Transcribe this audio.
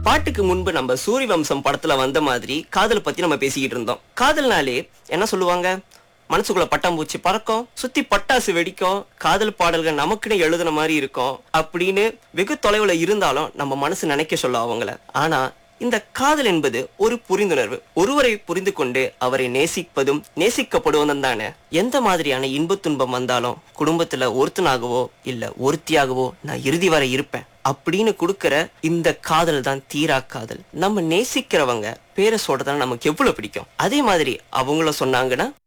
பாட்டுக்கு முன்பு நம்ம சூரிய வம்சம் படத்துல வந்த மாதிரி காதல் பத்தி நம்ம பேசிக்கிட்டு இருந்தோம் காதல்னாலே என்ன சொல்லுவாங்க மனசுக்குள்ள பட்டாம்பூச்சி பறக்கும் சுத்தி பட்டாசு வெடிக்கும் காதல் பாடல்கள் நமக்குன்னு எழுதுன மாதிரி இருக்கும் அப்படின்னு வெகு தொலைவுல இருந்தாலும் நம்ம மனசு நினைக்க சொல்ல அவங்கள ஆனா இந்த காதல் என்பது ஒரு புரிந்துணர்வு ஒருவரை புரிந்து கொண்டு அவரை நேசிப்பதும் நேசிக்கப்படுவதும் தானே எந்த மாதிரியான இன்பத் துன்பம் வந்தாலும் குடும்பத்துல ஒருத்தனாகவோ இல்ல ஒருத்தியாகவோ நான் இறுதி வரை இருப்பேன் அப்படின்னு கொடுக்கிற இந்த காதல் தான் தீரா காதல் நம்ம நேசிக்கிறவங்க பேரை சொல்றதுனா நமக்கு எவ்வளவு பிடிக்கும் அதே மாதிரி அவங்கள சொன்னாங்கன்னா